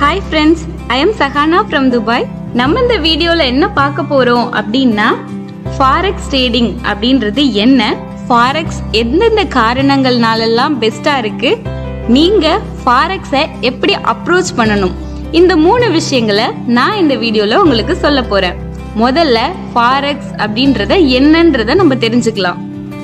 hi friends I'm Sahana from Dubai நம்ம இந்த வீடியோல என்ன பார்க்க போறோம் அப்படின்னா ஃபாரெக்ஸ் ட்ரேடிங் அப்படின்றது என்ன ஃபாரெக்ஸ் எந்தெந்த காரணங்கள்னாலெல்லாம் பெஸ்டா இருக்கு நீங்க ஃபாரெக்ஸை எப்படி அப்ரோச் பண்ணணும் இந்த மூணு விஷயங்களை நான் இந்த வீடியோல உங்களுக்கு சொல்ல போறேன் முதல்ல ஃபாரெக்ஸ் அப்படின்றத என்னன்றத நம்ம தெரிஞ்சுக்கலாம்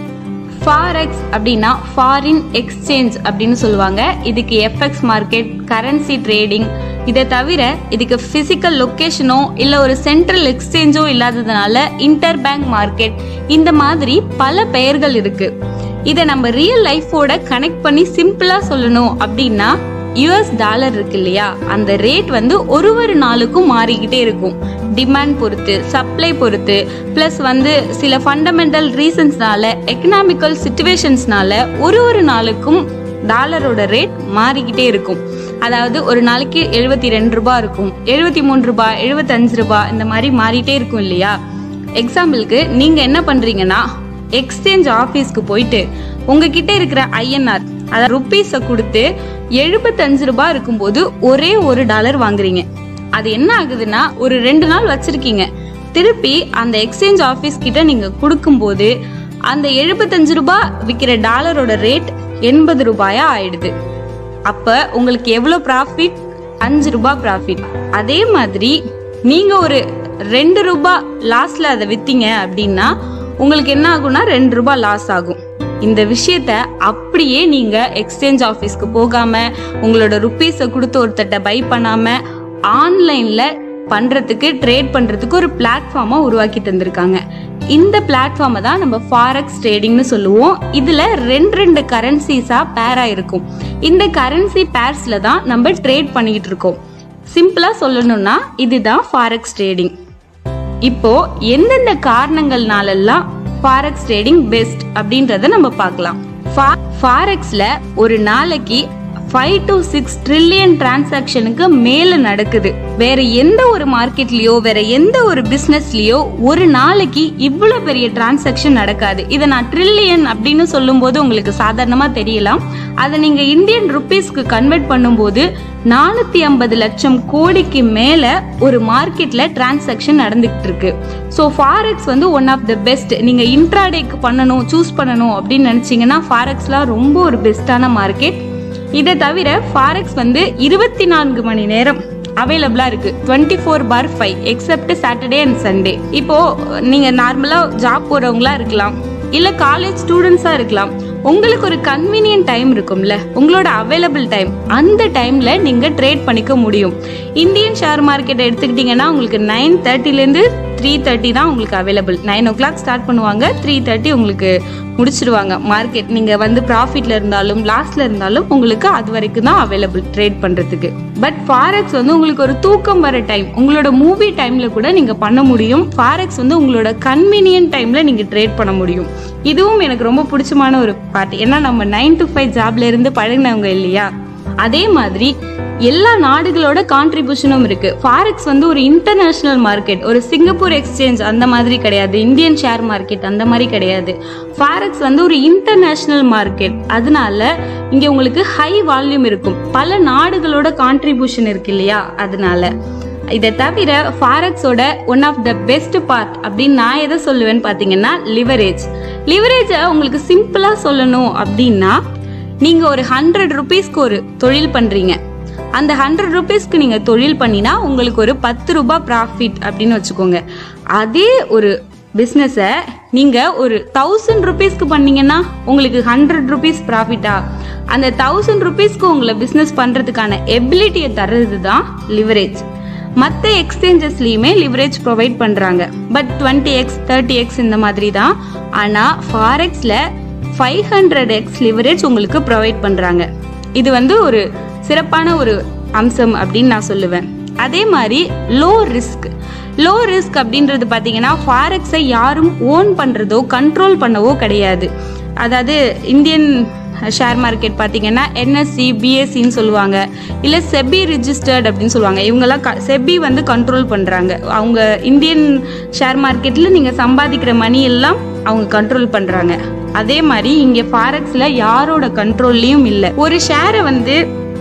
ஃபாரெக்ஸ் அப்படின்னா ஃபாரின் எக்ஸ்சேஞ்ச் அப்படின்னு சொல்லுவாங்க இதுக்கு எஃப்எக்ஸ் மார்க்கெட் கரன்சி ட்ரேடிங் இதை தவிர இதுக்கு ஃபிசிக்கல் லொக்கேஷனோ இல்லை ஒரு சென்ட்ரல் எக்ஸ்சேஞ்சோ இல்லாததுனால இன்டர் பேங்க் மார்க்கெட் இந்த மாதிரி பல பெயர்கள் இருக்கு இதை நம்ம ரியல் லைஃபோட கனெக்ட் பண்ணி சிம்பிளா சொல்லணும் அப்படின்னா யுஎஸ் டாலர் இருக்கு இல்லையா அந்த ரேட் வந்து ஒரு ஒரு நாளுக்கும் மாறிக்கிட்டே இருக்கும் டிமாண்ட் பொறுத்து சப்ளை பொறுத்து ப்ளஸ் வந்து சில ஃபண்டமெண்டல் ரீசன்ஸ்னால எக்கனாமிக்கல் சுச்சுவேஷன்ஸ்னால ஒரு ஒரு நாளுக்கும் டாலரோட ரேட் மாறிக்கிட்டே இருக்கும் அதாவது ஒரு நாளைக்கு எழுபத்தி ரெண்டு ரூபாய் இருக்கும் எழுபத்தி மூணு ரூபாய் எழுபத்தஞ்சு ரூபாய் இந்த மாதிரி மாறிட்டே இருக்கும் இல்லையா எக்ஸாம்பிளுக்கு நீங்க என்ன பண்றீங்கன்னா எக்ஸ்சேஞ்ச் ஆஃபீஸ்க்கு போயிட்டு உங்ககிட்ட இருக்கிற ஐஎன்ஆர் அதாவது ருப்பீஸை கொடுத்து எழுபத்தஞ்சு ரூபாய் இருக்கும்போது ஒரே ஒரு டாலர் வாங்குறீங்க அது என்ன ஆகுதுன்னா ஒரு ரெண்டு நாள் வச்சிருக்கீங்க திருப்பி அந்த எக்ஸ்சேஞ்ச் ஆஃபீஸ் கிட்ட நீங்க கொடுக்கும்போது அந்த எழுபத்தஞ்சு ரூபாய் விற்கிற டாலரோட ரேட் எண்பது ரூபாயா ஆயிடுது அப்ப உங்களுக்கு எவ்வளவு ப்ராஃபிட் அஞ்சு ரூபாய் ப்ராஃபிட் அதே மாதிரி நீங்க ஒரு ரெண்டு ரூபாய் லாஸ்ட்ல அதை வித்தீங்க அப்படின்னா உங்களுக்கு என்ன ஆகும்னா ரெண்டு ரூபாய் லாஸ் ஆகும் இந்த விஷயத்த அப்படியே நீங்க எக்ஸ்சேஞ்ச் ஆஃபீஸ்க்கு போகாம உங்களோட ருப்பீஸை கொடுத்து ஒருத்தட்ட பை பண்ணாம ஆன்லைன்ல பண்றதுக்கு ட்ரேட் பண்றதுக்கு ஒரு பிளாட்ஃபார்மா உருவாக்கி தந்திருக்காங்க இந்த பிளாட்ஃபார்மை தான் நம்ம ஃபாரெக்ஸ் ட்ரேடிங்னு சொல்லுவோம் இதுல ரெண்டு ரெண்டு கரன்சிஸா பேரா இருக்கும் இந்த கரன்சி பேர்ஸ்ல தான் நம்ம ட்ரேட் பண்ணிக்கிட்டு இருக்கோம் சிம்பிளா சொல்லணும்னா இதுதான் ஃபாரெக்ஸ் ட்ரேடிங் இப்போ எந்தெந்த காரணங்கள்னாலெல்லாம் ஃபாரெக்ஸ் ட்ரேடிங் பெஸ்ட் அப்படின்றத நம்ம பார்க்கலாம் ஃபாரெக்ஸ்ல ஒரு நாளைக்கு ஃபைவ் டு சிக்ஸ் ட்ரில்லியன் டிரான்சாக்ஷனுக்கு மேல நடக்குது வேற எந்த ஒரு மார்க்கெட்லயோ வேற எந்த ஒரு பிசினஸ்லயோ ஒரு நாளைக்கு இவ்வளவு பெரிய டிரான்சாக்ஷன் நடக்காது இதை நான் ட்ரில்லியன் அப்படின்னு சொல்லும்போது உங்களுக்கு சாதாரணமா தெரியலாம் அதை நீங்க இந்தியன் ருபீஸ்க்கு கன்வெர்ட் பண்ணும்போது நானூத்தி ஐம்பது லட்சம் கோடிக்கு மேல ஒரு மார்க்கெட்ல டிரான்சாக்ஷன் நடந்துகிட்டு இருக்கு so forex one of of the பெஸ்ட் நீங்க இன்ட்ராடேக்கு பண்ணணும் சூஸ் பண்ணணும் அப்படின்னு நினைச்சீங்கன்னா ஃபாரெக்ஸ்லாம் ரொம்ப ஒரு பெஸ்டான மார்க்கெட் இதை தவிர ஃபாரெக்ஸ் வந்து இருபத்தி நான்கு மணி நேரம் அவைலபிளா இருக்கு twenty four for five except Saturday and Sunday இப்போ நீங்க நார்மலா ஜாப் போறவங்களா இருக்கலாம் இல்ல காலேஜ் ஸ்டூடெண்ட்ஸா இருக்கலாம் உங்களுக்கு ஒரு கன்வீனியன்ட் டைம் இருக்கும்ல உங்களோட அவைலபிள் டைம் அந்த டைம்ல நீங்க ட்ரேட் பண்ணிக்க முடியும் இந்தியன் ஷேர் மார்க்கெட் எடுத்துக்கிட்டீங்கன்னா உங்களுக்கு நைன் தேர்ட்டிலேருந்து த்ரீ தேர்ட்டி தான் உங்களுக்கு available nine o'clock start பண்ணுவாங்க த்ரீ தேர்ட்டி உங்களுக்கு முடிச்சிருவாங்க மார்க்கெட் நீங்க வந்து ப்ராஃபிட்ல இருந்தாலும் லாஸ்ட்ல இருந்தாலும் உங்களுக்கு அது வரைக்கும் தான் அவைலபிள் ட்ரேட் பண்றதுக்கு பட் ஃபாரெக்ஸ் வந்து உங்களுக்கு ஒரு தூக்கம் வர டைம் உங்களோட மூவி டைம்ல கூட நீங்க பண்ண முடியும் ஃபாரெக்ஸ் வந்து உங்களோட கன்வீனியன்ட் டைம்ல நீங்க ட்ரேட் பண்ண முடியும் இதுவும் எனக்கு ரொம்ப பிடிச்சமான ஒரு பார்ட் ஏன்னா நம்ம நைன் டு ஃபைவ் ஜாப்ல இருந்து பழகினவங்க இல்லையா அதே மாதிரி எல்லா நாடுகளோட கான்ட்ரிபியூஷனும் இருக்கு ஃபாரெக்ஸ் வந்து ஒரு இன்டர்நேஷனல் மார்க்கெட் ஒரு சிங்கப்பூர் எக்ஸ்சேஞ்ச் அந்த மாதிரி கிடையாது இந்தியன் ஷேர் மார்க்கெட் அந்த மாதிரி கிடையாது ஃபாரெக்ஸ் வந்து ஒரு இன்டர்நேஷனல் மார்க்கெட் அதனால இங்க உங்களுக்கு ஹை வால்யூம் இருக்கும் பல நாடுகளோட கான்ட்ரிபியூஷன் இருக்கு இல்லையா அதனால இதை தவிர ஃபாரெக்ஸோட one of the best part அப்படின்னு நான் எதை சொல்லுவேன்னு பார்த்தீங்கன்னா லிவரேஜ் லிவரேஜை உங்களுக்கு சிம்பிளாக சொல்லணும் அப்படின்னா நீங்கள் ஒரு ஹண்ட்ரட் ருபீஸ்க்கு ஒரு தொழில் பண்ணுறீங்க அந்த ஹண்ட்ரட் ருபீஸ்க்கு நீங்கள் தொழில் பண்ணினா உங்களுக்கு ஒரு பத்து ரூபாய் ப்ராஃபிட் அப்படின்னு வச்சுக்கோங்க அதே ஒரு பிஸ்னஸை நீங்கள் ஒரு தௌசண்ட் ருபீஸ்க்கு பண்ணீங்கன்னா உங்களுக்கு ஹண்ட்ரட் ருபீஸ் ப்ராஃபிட்டா அந்த தௌசண்ட் ருபீஸ்க்கு உங்களை பிஸ்னஸ் பண்ணுறதுக்கான எபிலிட்டியை தர்றது தான் லிவரேஜ் மற்ற எக்ஸ்சேஞ்சஸ்லையுமே லிவரேஜ் ப்ரொவைட் பண்ணுறாங்க but twenty x thirty x இந்த மாதிரி தான் ஆனால் ஃபாரெக்ஸில் ஃபைவ் ஹண்ட்ரட் எக்ஸ் லிவரேஜ் உங்களுக்கு ப்ரொவைட் பண்ணுறாங்க இது வந்து ஒரு சிறப்பான ஒரு அம்சம் அப்படின்னு நான் சொல்லுவேன் அதே மாதிரி லோ ரிஸ்க் லோ ரிஸ்க் அப்படின்றது பார்த்தீங்கன்னா ஃபாரெக்ஸை யாரும் ஓன் பண்ணுறதோ கண்ட்ரோல் பண்ணவோ கிடையாது அதாவது இந்தியன் ஷேர் மார்க்கெட் பார்த்தீங்கன்னா என்எஸ்சி பிஎஸ்சின்னு சொல்லுவாங்க இல்லை செபி ரிஜிஸ்டர்ட் அப்படின்னு சொல்லுவாங்க இவங்கெல்லாம் க செபி வந்து கண்ட்ரோல் பண்ணுறாங்க அவங்க இந்தியன் ஷேர் மார்க்கெட்டில் நீங்கள் சம்பாதிக்கிற மணி எல்லாம் அவங்க கண்ட்ரோல் பண்ணுறாங்க அதே மாதிரி இங்கே ஃபாரெக்ஸில் யாரோட கண்ட்ரோல்லையும் இல்லை ஒரு ஷேரை வந்து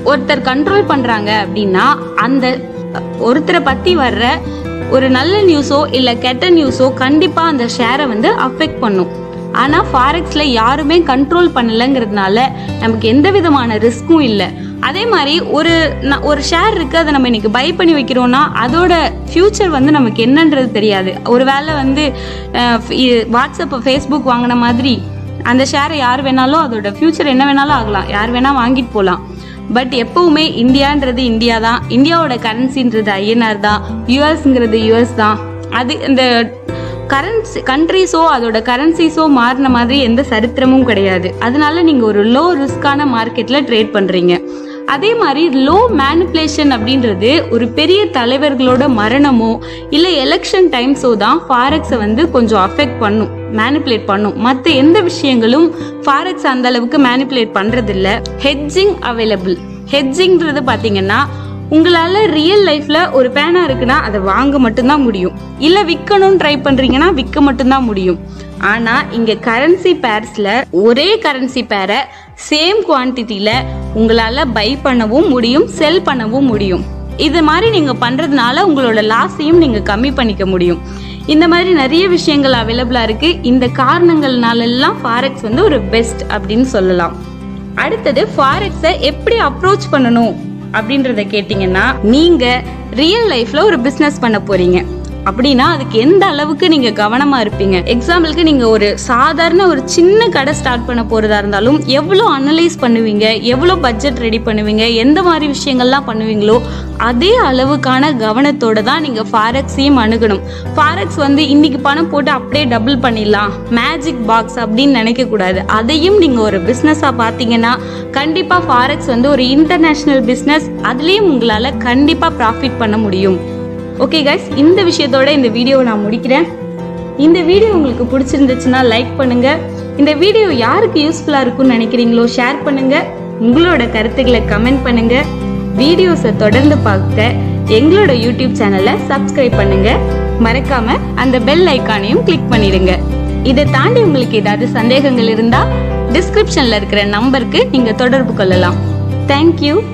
ஒருத்தர் கண்ட்ரோல் பண்றாங்க அப்படின்னா அந்த ஒருத்தரை பத்தி வர்ற ஒரு நல்ல நியூஸோ இல்ல கெட்ட நியூஸோ கண்டிப்பா அந்த ஷேரை வந்து அஃபெக்ட் பண்ணும் ஆனா ஃபாரெக்ஸ்ல யாருமே கண்ட்ரோல் பண்ணலங்கிறதுனால நமக்கு எந்த விதமான ரிஸ்க்கும் இல்லை அதே மாதிரி ஒரு ந- ஒரு ஷேர் இருக்கு அதை நம்ம இன்னைக்கு பை பண்ணி வைக்கிறோம்னா அதோட ஃபியூச்சர் வந்து நமக்கு என்னன்றது தெரியாது ஒருவேளை வந்து அஹ், இ- வாட்ஸ்அப் ஃபேஸ்புக் வாங்கின மாதிரி அந்த ஷேரை யார் வேணாலும் அதோட ஃபியூச்சர் என்ன வேணாலும் ஆகலாம் யார் வேணா வாங்கிட்டு போகலாம் பட் எப்பவுமே இந்தியான்றது இந்தியா தான் இந்தியாவோட கரன்சின்றது ஐஎன்ஆர் தான் யூஎஸ்ங்கிறது யூஎஸ் தான் அது இந்த கரன்சி கண்ட்ரிஸோ அதோட கரன்சிஸோ மாறின மாதிரி எந்த சரித்திரமும் கிடையாது அதனால நீங்க ஒரு லோ ரிஸ்கான மார்க்கெட்ல ட்ரேட் பண்றீங்க அதே மாதிரி லோ மேனிப்புலேஷன் அப்படின்றது ஒரு பெரிய தலைவர்களோட மரணமோ இல்லை எலெக்ஷன் டைம்ஸோ தான் ஃபாரெக்ஸை வந்து கொஞ்சம் அஃபெக்ட் பண்ணும் மேனிப்புலேட் பண்ணும் மற்ற எந்த விஷயங்களும் ஃபாரெக்ஸ் அந்த அளவுக்கு மேனிப்புலேட் பண்றதில்ல ஹெட்ஜிங் அவைலபிள் ஹெட்ஜிங்ன்றது பார்த்தீங்கன்னா உங்களால ரியல் லைஃப்ல ஒரு பேனா இருக்குன்னா அதை வாங்க மட்டும்தான் முடியும் இல்ல விற்கணும்னு ட்ரை பண்றீங்கன்னா விற்க மட்டும்தான் முடியும் ஆனா இங்க கரன்சி பேர்ஸ்ல ஒரே கரன்சி பேரை சேம் குவான்டிட்டியில உங்களால பை பண்ணவும் முடியும் செல் பண்ணவும் முடியும் இது மாதிரி நீங்க பண்றதுனால உங்களோட லாஸையும் நீங்க கம்மி பண்ணிக்க முடியும் இந்த மாதிரி நிறைய விஷயங்கள் அவைலபிளா இருக்கு இந்த காரணங்கள்னால எல்லாம் ஃபாரெக்ஸ் வந்து ஒரு பெஸ்ட் அப்படின்னு சொல்லலாம் அடுத்தது ஃபாரெக்ஸை எப்படி அப்ரோச் பண்ணணும் அப்படின்றத கேட்டிங்கன்னா நீங்க ரியல் லைஃப்ல ஒரு பிசினஸ் பண்ண போறீங்க அப்படின்னா அதுக்கு எந்த அளவுக்கு நீங்க கவனமா இருப்பீங்க எக்ஸாம்பிளுக்கு நீங்க ஒரு சாதாரண ஒரு சின்ன கடை ஸ்டார்ட் பண்ண போறதா இருந்தாலும் எவ்வளவு அனலைஸ் பண்ணுவீங்க எவ்வளவு பட்ஜெட் ரெடி பண்ணுவீங்க எந்த மாதிரி விஷயங்கள்லாம் பண்ணுவீங்களோ அதே அளவுக்கான கவனத்தோட தான் நீங்க ஃபாரெக்ஸையும் அணுகணும் ஃபாரெக்ஸ் வந்து இன்னைக்கு பணம் போட்டு அப்படியே டபுள் பண்ணிடலாம் மேஜிக் பாக்ஸ் அப்படின்னு நினைக்க கூடாது அதையும் நீங்க ஒரு பிசினஸா பாத்தீங்கன்னா கண்டிப்பா ஃபாரெக்ஸ் வந்து ஒரு இன்டர்நேஷனல் பிசினஸ் அதுலயும் உங்களால கண்டிப்பா ப்ராஃபிட் பண்ண முடியும் ஓகே கைஸ் இந்த விஷயத்தோட இந்த வீடியோவை நான் முடிக்கிறேன் இந்த வீடியோ உங்களுக்கு பிடிச்சிருந்துச்சுன்னா லைக் பண்ணுங்க இந்த வீடியோ யாருக்கு யூஸ்ஃபுல்லா இருக்கும்னு நினைக்கிறீங்களோ ஷேர் பண்ணுங்க உங்களோட கருத்துக்களை கமெண்ட் பண்ணுங்க வீடியோஸை தொடர்ந்து பார்க்க எங்களோட யூடியூப் சேனலை சப்ஸ்கிரைப் பண்ணுங்க மறக்காம அந்த பெல் ஐக்கானையும் கிளிக் பண்ணிடுங்க இதை தாண்டி உங்களுக்கு ஏதாவது சந்தேகங்கள் இருந்தா டிஸ்கிரிப்ஷன்ல இருக்கிற நம்பருக்கு நீங்க தொடர்பு கொள்ளலாம் தேங்க்யூ